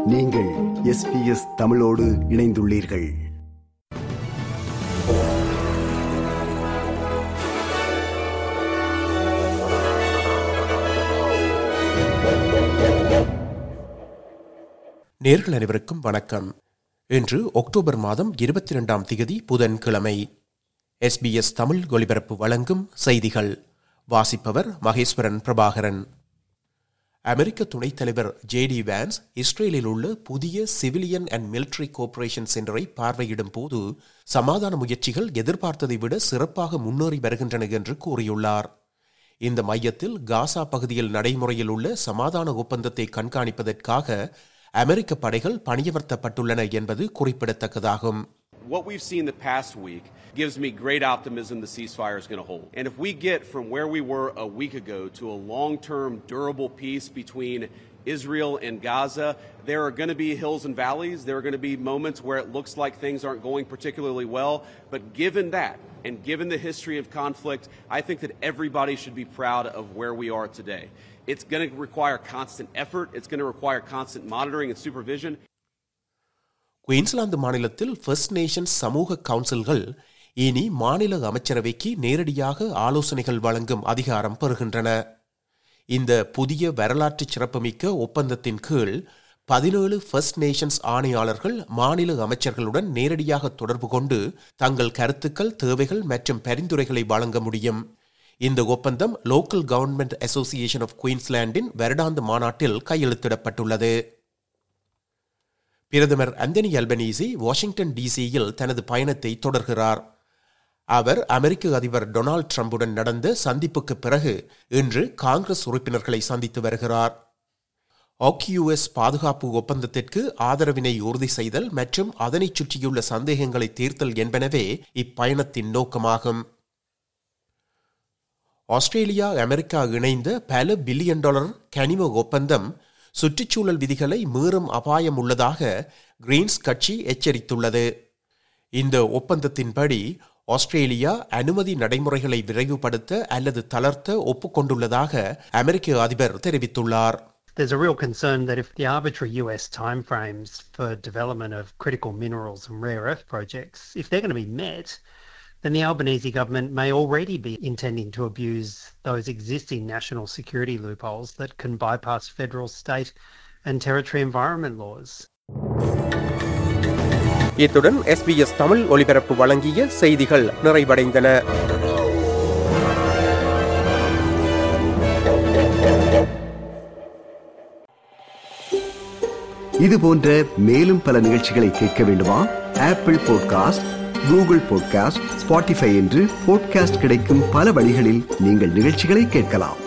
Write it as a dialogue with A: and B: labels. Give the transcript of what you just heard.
A: நீங்கள் எஸ்பிஎஸ் தமிழோடு இணைந்துள்ளீர்கள்
B: நேர்கள் அனைவருக்கும் வணக்கம் இன்று அக்டோபர் மாதம் இருபத்தி இரண்டாம் திகதி புதன்கிழமை எஸ்பிஎஸ் தமிழ் ஒலிபரப்பு வழங்கும் செய்திகள் வாசிப்பவர் மகேஸ்வரன் பிரபாகரன் அமெரிக்க துணைத் தலைவர் ஜேடி வேன்ஸ் இஸ்ரேலில் உள்ள புதிய சிவிலியன் அண்ட் மிலிட்டரி கோஆபரேஷன் சென்டரை பார்வையிடும் போது சமாதான முயற்சிகள் எதிர்பார்த்ததை விட சிறப்பாக முன்னேறி வருகின்றன என்று கூறியுள்ளார் இந்த மையத்தில் காசா பகுதியில் நடைமுறையில் உள்ள சமாதான ஒப்பந்தத்தை கண்காணிப்பதற்காக அமெரிக்க படைகள் பணியமர்த்தப்பட்டுள்ளன என்பது குறிப்பிடத்தக்கதாகும்
C: What we've seen the past week gives me great optimism the ceasefire is going to hold. And if we get from where we were a week ago to a long term, durable peace between Israel and Gaza, there are going to be hills and valleys. There are going to be moments where it looks like things aren't going particularly well. But given that, and given the history of conflict, I think that everybody should be proud of where we are today. It's going to require constant effort, it's going to require constant monitoring and supervision.
B: Queensland மாநிலத்தில் First Nations சமூக கவுன்சில்கள் இனி மாநில அமைச்சரவைக்கு நேரடியாக ஆலோசனைகள் வழங்கும் அதிகாரம் பெறுகின்றன இந்த புதிய வரலாற்று சிறப்புமிக்க ஒப்பந்தத்தின் கீழ் பதினேழு ஃபர்ஸ்ட் நேஷன்ஸ் ஆணையாளர்கள் மாநில அமைச்சர்களுடன் நேரடியாக தொடர்பு கொண்டு தங்கள் கருத்துக்கள் தேவைகள் மற்றும் பரிந்துரைகளை வழங்க முடியும் இந்த ஒப்பந்தம் லோக்கல் கவர்மெண்ட் அசோசியேஷன் ஆஃப் குயின்ஸ்லாண்டின் வருடாந்த மாநாட்டில் கையெழுத்திடப்பட்டுள்ளது பிரதமர் அந்தனி அல்பனீசி வாஷிங்டன் டிசியில் தனது பயணத்தை தொடர்கிறார் அவர் அமெரிக்க அதிபர் டொனால்ட் ட்ரம்புடன் நடந்த சந்திப்புக்கு பிறகு இன்று காங்கிரஸ் உறுப்பினர்களை சந்தித்து வருகிறார் ஆக்யூஎஸ் பாதுகாப்பு ஒப்பந்தத்திற்கு ஆதரவினை உறுதி செய்தல் மற்றும் அதனைச் சுற்றியுள்ள சந்தேகங்களை தீர்த்தல் என்பனவே இப்பயணத்தின் நோக்கமாகும் ஆஸ்திரேலியா அமெரிக்கா இணைந்த பல பில்லியன் டாலர் கனிம ஒப்பந்தம் சுற்றுச்சூழல் விதிகளை மீறும் அபாயம் உள்ளதாக கிரீன்ஸ் கட்சி எச்சரித்துள்ளது இந்த ஒப்பந்தத்தின்படி ஆஸ்திரேலியா அனுமதி நடைமுறைகளை விரைவுபடுத்த அல்லது தளர்த்த ஒப்புக்கொண்டுள்ளதாக அமெரிக்க அதிபர் தெரிவித்துள்ளார்
D: There's a real concern that if the arbitrary US timeframes for development of critical minerals and rare earth projects, if they're going to be met, then the Albanese government may already be intending to abuse those existing national security loopholes that can bypass federal, state, and territory environment laws.
B: இத்துடன் SBS Tamil ஒலிபரப்பு வழங்கிய செய்திகள் நிறைவடைந்தன
A: இது போன்ற மேலும் பல நிகழ்ச்சிகளை கேட்க வேண்டுமா Apple podcast Google podcast Spotify என்று பாட்காஸ்ட் கிடைக்கும் பல வழிகளில் நீங்கள் நிகழ்ச்சிகளை கேட்கலாம்